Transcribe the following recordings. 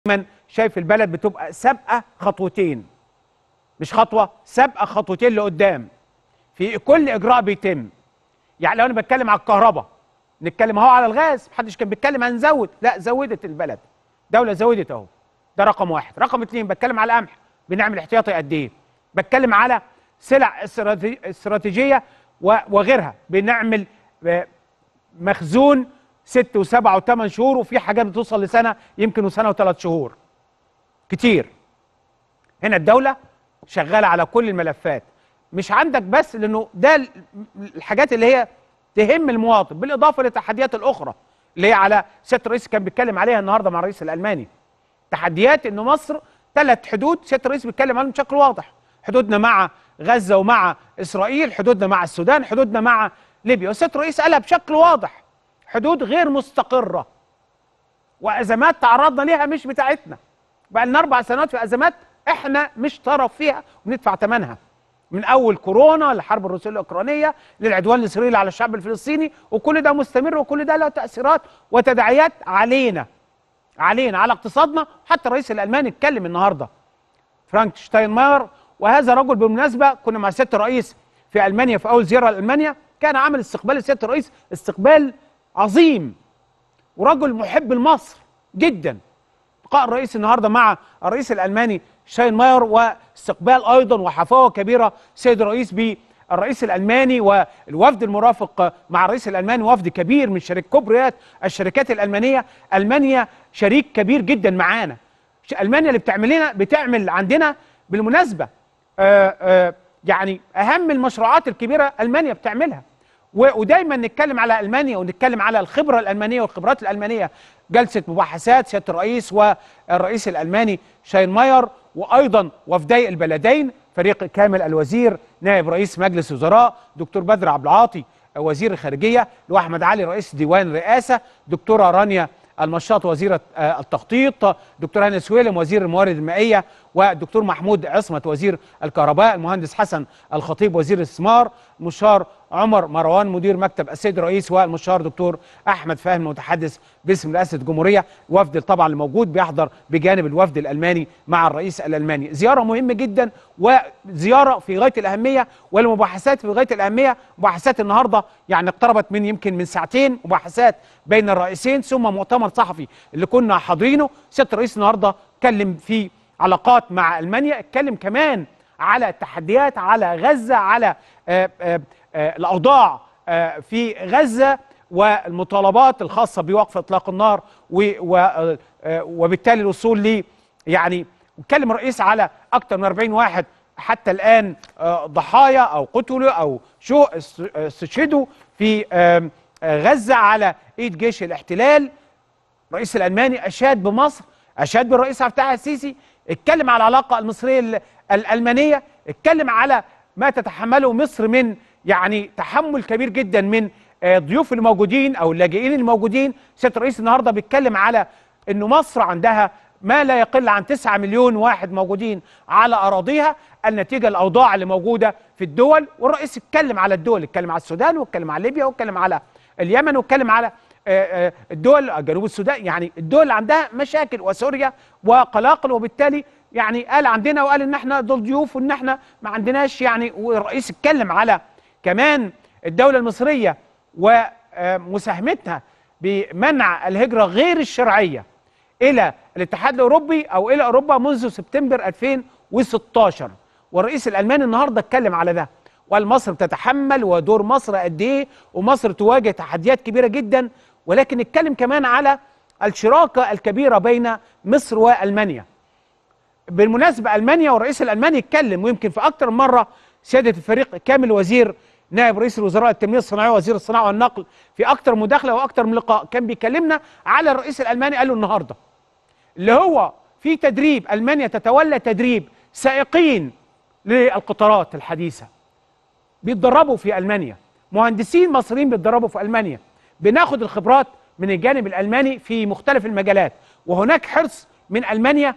دايما شايف البلد بتبقى سابقه خطوتين مش خطوه سابقه خطوتين لقدام في كل اجراء بيتم يعني لو انا بتكلم على الكهرباء نتكلم اهو على الغاز محدش كان بيتكلم هنزود لا زودت البلد دوله زودت اهو ده رقم واحد رقم اتنين بتكلم على القمح بنعمل احتياطي قد ايه بتكلم على سلع استراتي- استراتيجيه و- وغيرها بنعمل آه، مخزون ست وسبع وثمان شهور وفي حاجات بتوصل لسنه يمكن وسنه وثلاث شهور كتير هنا الدوله شغاله على كل الملفات مش عندك بس لانه ده ال- الحاجات اللي هي تهم المواطن بالاضافه للتحديات الاخرى اللي هي على سياده الرئيس كان بيتكلم عليها النهارده مع الرئيس الالماني تحديات ان مصر ثلاث حدود سياده الرئيس بيتكلم عنهم بشكل واضح حدودنا مع غزه ومع اسرائيل حدودنا مع السودان حدودنا مع ليبيا وسياده الرئيس قالها بشكل واضح حدود غير مستقره وازمات تعرضنا ليها مش بتاعتنا بقى لنا اربع سنوات في ازمات احنا مش طرف فيها وبندفع ثمنها من اول كورونا لحرب الروسيه الاوكرانيه للعدوان الاسرائيلي على الشعب الفلسطيني وكل ده مستمر وكل ده له تاثيرات وتداعيات علينا علينا على اقتصادنا حتى الرئيس الالماني اتكلم النهارده فرانك شتاينماير وهذا رجل بالمناسبه كنا مع سياده الرئيس في المانيا في اول زياره لالمانيا كان عامل استقبال لسياده الرئيس استقبال عظيم ورجل محب لمصر جدا لقاء الرئيس النهارده مع الرئيس الالماني شاينماير واستقبال ايضا وحفاوه كبيره سيد الرئيس بالرئيس الالماني والوفد المرافق مع الرئيس الالماني وفد كبير من شركات كبريات الشركات الالمانيه المانيا شريك كبير جدا معانا ش- المانيا اللي بتعمل لنا بتعمل عندنا بالمناسبه آه آه يعني اهم المشروعات الكبيره المانيا بتعملها و- ودايما نتكلم على المانيا ونتكلم على الخبره الالمانيه والخبرات الالمانيه جلسه مباحثات سياده الرئيس والرئيس الالماني شاينماير وايضا وفدي البلدين فريق كامل الوزير نائب رئيس مجلس وزراء دكتور بدر عبد العاطي وزير الخارجيه واحمد علي رئيس ديوان الرئاسه دكتوره رانيا المشاط وزيرة آه، التخطيط دكتور هاني سويلم وزير الموارد المائية والدكتور محمود عصمت وزير الكهرباء المهندس حسن الخطيب وزير الاستثمار المشار عمر مروان مدير مكتب السيد الرئيس والمشار دكتور احمد فهمي متحدث باسم رئاسه الجمهوريه وفد طبعا الموجود بيحضر بجانب الوفد الالماني مع الرئيس الالماني زياره مهمه جدا وزياره في غايه الاهميه والمباحثات في غايه الاهميه مباحثات النهارده يعني اقتربت من يمكن من ساعتين مباحثات بين الرئيسين ثم مؤتمر صحفي اللي كنا حاضرينه سياده الرئيس النهارده اتكلم في علاقات مع المانيا اتكلم كمان على التحديات على غزه على آه، آه، آه، الاوضاع آه، في غزه والمطالبات الخاصه بوقف اطلاق النار و- و- آه، آه، وبالتالي الوصول ل يعني اتكلم الرئيس على اكثر من 40 واحد حتى الان آه، ضحايا او قتلوا او شو است- استشهدوا في آم، آه، غزه على ايد جيش الاحتلال الرئيس الالماني اشاد بمصر اشاد بالرئيس عبد الفتاح السيسي اتكلم على العلاقه المصريه ال- الالمانيه اتكلم على ما تتحمله مصر من يعني تحمل كبير جدا من آه، الضيوف الموجودين او اللاجئين الموجودين سياده الرئيس النهارده بيتكلم على انه مصر عندها ما لا يقل عن 9 مليون واحد موجودين على اراضيها النتيجه الاوضاع اللي موجوده في الدول والرئيس اتكلم على الدول اتكلم على السودان واتكلم على ليبيا واتكلم على اليمن واتكلم على آه، آه، الدول جنوب السودان يعني الدول اللي عندها مشاكل وسوريا وقلاقل وبالتالي يعني قال عندنا وقال ان احنا دول ضيوف وان احنا ما عندناش يعني والرئيس اتكلم على كمان الدوله المصريه ومساهمتها بمنع الهجره غير الشرعيه الى الاتحاد الاوروبي او الى اوروبا منذ سبتمبر 2016 والرئيس الالماني النهارده اتكلم على ده وقال مصر بتتحمل ودور مصر قد ايه ومصر تواجه تحديات كبيره جدا ولكن اتكلم كمان على الشراكه الكبيره بين مصر والمانيا بالمناسبه المانيا والرئيس الالماني اتكلم ويمكن في اكتر من مره سياده الفريق كامل وزير نائب رئيس الوزراء التنميه الصناعيه وزير الصناعه والنقل في اكتر مداخله واكتر من لقاء كان بيكلمنا على الرئيس الالماني قال له النهارده اللي هو في تدريب المانيا تتولى تدريب سائقين للقطارات الحديثه بيتدربوا في المانيا مهندسين مصريين بيتدربوا في المانيا بناخد الخبرات من الجانب الالماني في مختلف المجالات وهناك حرص من المانيا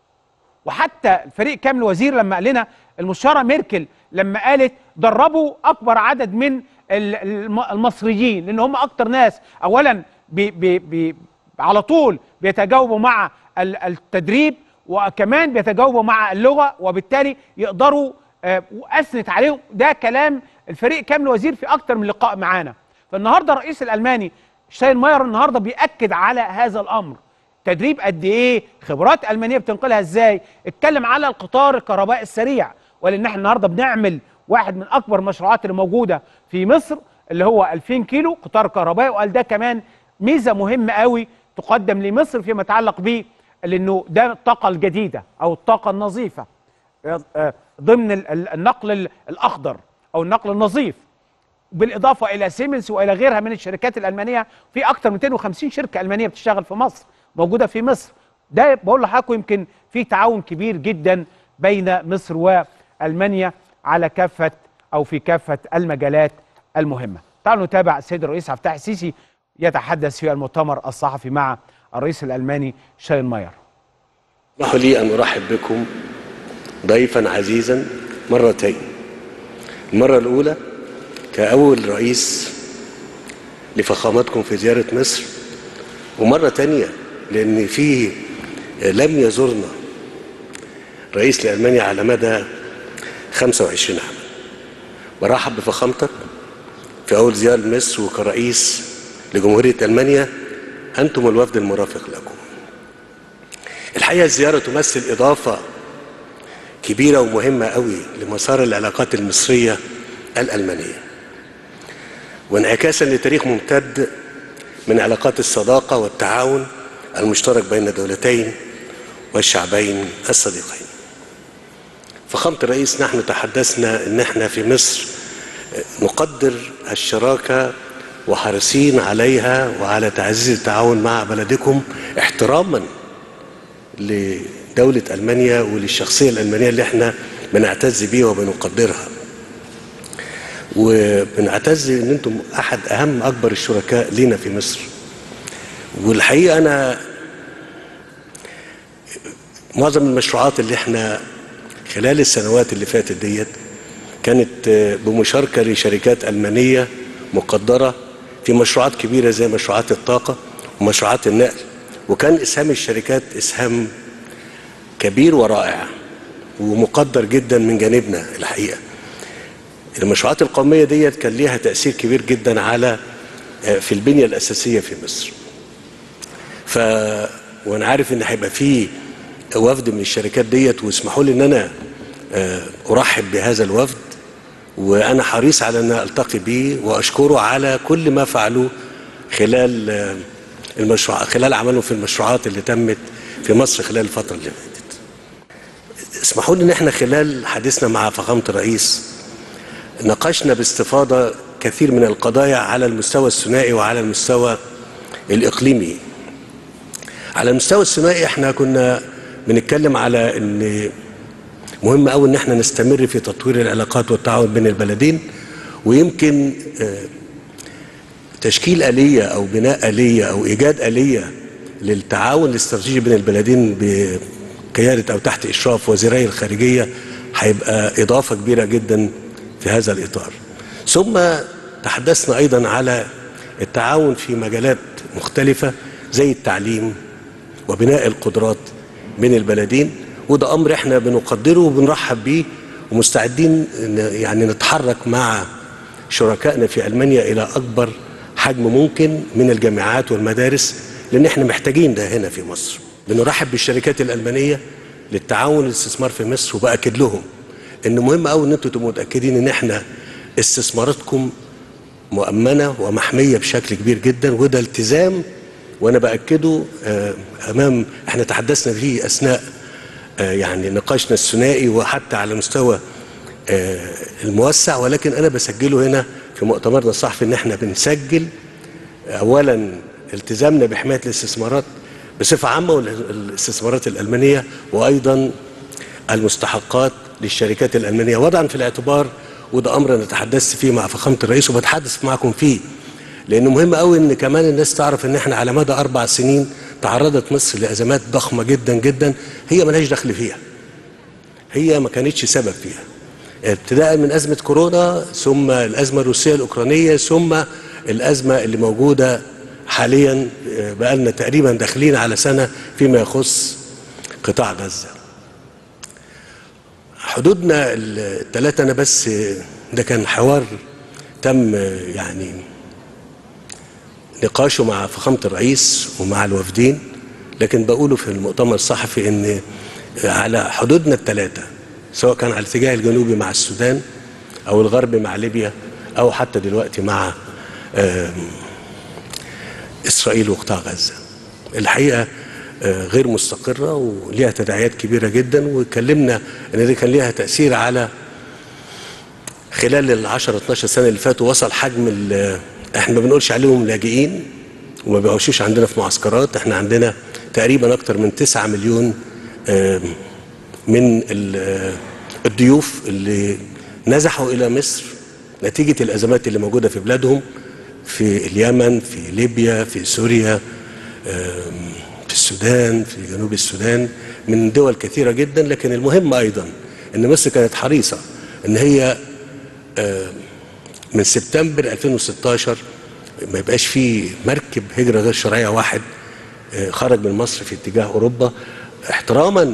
وحتى الفريق كامل وزير لما قال لنا المشاره ميركل لما قالت دربوا اكبر عدد من ال- الم- المصريين لان هم اكتر ناس اولا بي بي بي على طول بيتجاوبوا مع ال- التدريب وكمان بيتجاوبوا مع اللغه وبالتالي يقدروا آه، واثنت عليهم ده كلام الفريق كامل وزير في اكتر من لقاء معانا فالنهارده الرئيس الالماني شاينماير النهارده بياكد على هذا الامر تدريب قد ايه خبرات المانيه بتنقلها ازاي اتكلم على القطار الكهربائي السريع ولان احنا النهارده بنعمل واحد من اكبر المشروعات اللي موجوده في مصر اللي هو 2000 كيلو قطار كهربائي وقال ده كمان ميزه مهمه قوي تقدم لمصر فيما يتعلق به لانه ده الطاقه الجديده او الطاقه النظيفه آه، ضمن ال- ال- النقل ال- الاخضر او النقل النظيف بالاضافه الى سيمنز والى غيرها من الشركات الالمانيه في اكثر من 250 شركه المانيه بتشتغل في مصر موجوده في مصر ده بقول لحضراتكم يمكن في تعاون كبير جدا بين مصر والمانيا على كافه او في كافه المجالات المهمه تعالوا نتابع السيد الرئيس عبد الفتاح السيسي يتحدث في المؤتمر الصحفي مع الرئيس الالماني شاينماير اسمحوا لي أن أرحب بكم ضيفا عزيزا مرتين المرة الأولى كأول رئيس لفخامتكم في زيارة مصر ومرة تانية لأن في لم يزورنا رئيس لألمانيا على مدى 25 عام برحب بفخامتك في أول زيارة لمصر وكرئيس لجمهورية ألمانيا أنتم الوفد المرافق لكم الحقيقه الزياره تمثل اضافه كبيره ومهمه قوي لمسار العلاقات المصريه الالمانيه وانعكاسا لتاريخ ممتد من علاقات الصداقه والتعاون المشترك بين الدولتين والشعبين الصديقين فخامه الرئيس نحن تحدثنا ان احنا في مصر نقدر الشراكه وحريصين عليها وعلى تعزيز التعاون مع بلدكم احتراما لدولة ألمانيا وللشخصية الألمانية اللي احنا بنعتز بيها وبنقدرها وبنعتز ان انتم احد اهم اكبر الشركاء لينا في مصر والحقيقة انا معظم المشروعات اللي احنا خلال السنوات اللي فاتت ديت كانت بمشاركة لشركات ألمانية مقدرة في مشروعات كبيرة زي مشروعات الطاقة ومشروعات النقل وكان اسهام الشركات اسهام كبير ورائع ومقدر جدا من جانبنا الحقيقه المشروعات القوميه ديت كان ليها تاثير كبير جدا على في البنيه الاساسيه في مصر ف وانا عارف ان هيبقى في وفد من الشركات ديت واسمحوا لي ان انا ارحب بهذا الوفد وانا حريص على ان التقي به واشكره على كل ما فعلوه خلال المشروع خلال عملهم في المشروعات اللي تمت في مصر خلال الفترة اللي فاتت. اسمحوا لي ان احنا خلال حديثنا مع فخامة الرئيس ناقشنا باستفاضة كثير من القضايا على المستوى الثنائي وعلى المستوى الإقليمي. على المستوى الثنائي احنا كنا بنتكلم على ان مهم قوي ان احنا نستمر في تطوير العلاقات والتعاون بين البلدين ويمكن اه تشكيل آلية أو بناء آلية أو إيجاد آلية للتعاون الاستراتيجي بين البلدين بقيادة أو تحت إشراف وزيري الخارجية هيبقى إضافة كبيرة جدا في هذا الإطار ثم تحدثنا أيضا على التعاون في مجالات مختلفة زي التعليم وبناء القدرات بين البلدين وده أمر احنا بنقدره وبنرحب بيه ومستعدين يعني نتحرك مع شركائنا في ألمانيا إلى أكبر حجم ممكن من الجامعات والمدارس لان احنا محتاجين ده هنا في مصر بنرحب بالشركات الالمانيه للتعاون والاستثمار في مصر وباكد لهم ان مهم قوي ان انتم تبقوا متاكدين ان احنا استثماراتكم مؤمنه ومحميه بشكل كبير جدا وده التزام وانا باكده امام احنا تحدثنا فيه اثناء يعني نقاشنا الثنائي وحتى على مستوى الموسع ولكن انا بسجله هنا في مؤتمرنا الصحفي ان احنا بنسجل اولا التزامنا بحمايه الاستثمارات بصفه عامه والاستثمارات الالمانيه وايضا المستحقات للشركات الالمانيه وضعا في الاعتبار وده امر انا تحدثت فيه مع فخامه الرئيس وبتحدث معكم فيه لانه مهم قوي ان كمان الناس تعرف ان احنا على مدى اربع سنين تعرضت مصر لازمات ضخمه جدا جدا هي ملهاش دخل فيها هي ما كانتش سبب فيها ابتداء من أزمة كورونا ثم الأزمة الروسية الأوكرانية ثم الأزمة اللي موجودة حاليا آه، بقالنا تقريبا داخلين على سنة فيما يخص قطاع غزة حدودنا الثلاثة أنا بس آه، ده كان حوار تم آه، يعني نقاشه مع فخامة الرئيس ومع الوافدين لكن بقوله في المؤتمر الصحفي ان على حدودنا الثلاثة سواء كان على الاتجاه الجنوبي مع السودان او الغرب مع ليبيا او حتى دلوقتي مع آم، اسرائيل وقطاع غزة الحقيقة آه، غير مستقرة وليها تداعيات كبيرة جدا واتكلمنا ان دي كان ليها تأثير على خلال ال 10 12 سنه اللي فاتوا وصل حجم ال- احنا ما بنقولش عليهم لاجئين وما بيعيشوش عندنا في معسكرات احنا عندنا تقريبا اكتر من 9 مليون آم، من ال- آه، الضيوف اللي نزحوا الى مصر نتيجه الازمات اللي موجوده في بلادهم في اليمن في ليبيا في سوريا آم، في السودان في جنوب السودان من دول كثيره جدا لكن المهم ايضا ان مصر كانت حريصه ان هي من سبتمبر 2016 ما يبقاش في مركب هجرة غير شرعية واحد آه، خرج من مصر في اتجاه أوروبا احتراما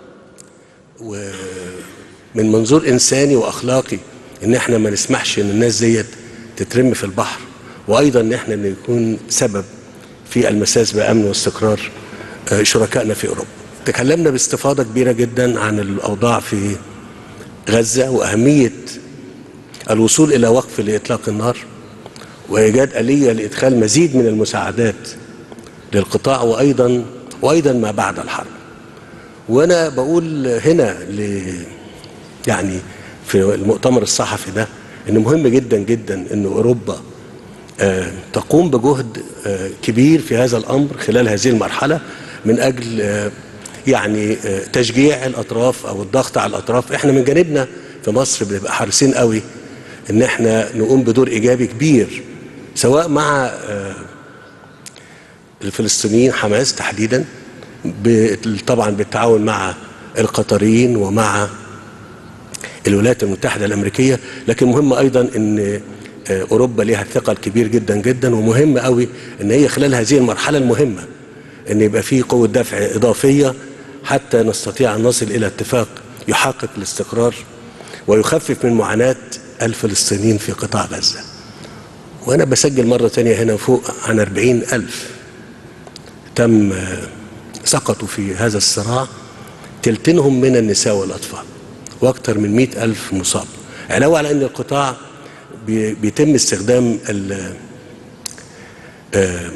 ومن منظور إنساني وأخلاقي إن احنا ما نسمحش إن الناس ديت تترمي في البحر وأيضا إن احنا نكون سبب في المساس بأمن واستقرار آه، شركائنا في أوروبا تكلمنا باستفاضة كبيرة جدا عن الأوضاع في غزة وأهمية الوصول إلى وقف لإطلاق النار وإيجاد آلية لإدخال مزيد من المساعدات للقطاع وأيضا وأيضا ما بعد الحرب وأنا بقول هنا ل يعني في المؤتمر الصحفي ده إن مهم جدا جدا إن أوروبا آه، تقوم بجهد آه، كبير في هذا الأمر خلال هذه المرحلة من أجل آه، يعني آه، تشجيع الأطراف أو الضغط على الأطراف إحنا من جانبنا في مصر بنبقى حريصين قوي إن إحنا نقوم بدور إيجابي كبير سواء مع آه، الفلسطينيين حماس تحديدا ب- طبعا بالتعاون مع القطريين ومع الولايات المتحدة الأمريكية لكن مهم أيضا أن آه، أوروبا ليها ثقل كبير جدا جدا ومهم قوي أن هي خلال هذه المرحلة المهمة أن يبقى في قوة دفع إضافية حتى نستطيع أن نصل إلى اتفاق يحقق الاستقرار ويخفف من معاناة الفلسطينيين في قطاع غزة وأنا بسجل مرة تانية هنا فوق عن أربعين ألف تم آه، سقطوا في هذا الصراع تلتينهم من النساء والأطفال واكثر من مئة ألف مصاب علاوة على أن القطاع بي- بيتم استخدام ال- آم،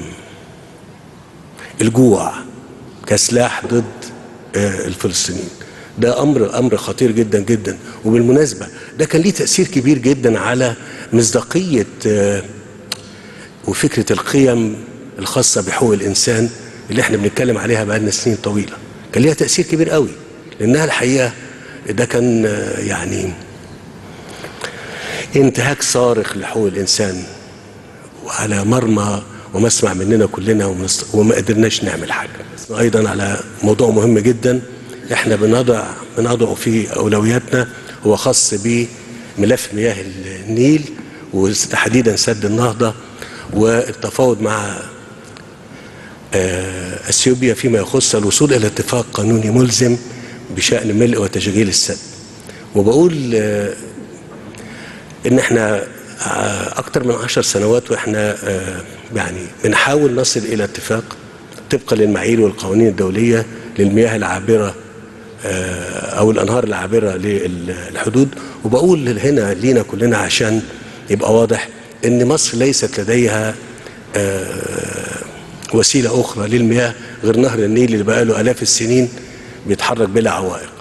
الجوع كسلاح ضد آه، الفلسطينيين ده امر امر خطير جدا جدا وبالمناسبه ده كان ليه تاثير كبير جدا على مصداقيه آه، وفكره القيم الخاصه بحقوق الانسان اللي احنا بنتكلم عليها بقالنا سنين طويله كان ليها تاثير كبير قوي لانها الحقيقه ده كان آه، يعني انتهاك صارخ لحقوق الانسان وعلى مرمى ومسمع مننا كلنا ومنص- وما قدرناش نعمل حاجه ايضا على موضوع مهم جدا احنا بنضع بنضعه في اولوياتنا هو خاص بملف مياه النيل وتحديدا سد النهضه والتفاوض مع آه، اثيوبيا فيما يخص الوصول الى اتفاق قانوني ملزم بشان ملء وتشغيل السد وبقول آه، ان احنا آه، اكتر من عشر سنوات واحنا آه، يعني بنحاول نصل الى اتفاق طبقا للمعايير والقوانين الدوليه للمياه العابره آه، او الانهار العابره للحدود وبقول هنا لينا كلنا عشان يبقى واضح ان مصر ليست لديها آه، وسيله اخرى للمياه غير نهر النيل اللي بقاله الاف السنين بيتحرك بلا عوائق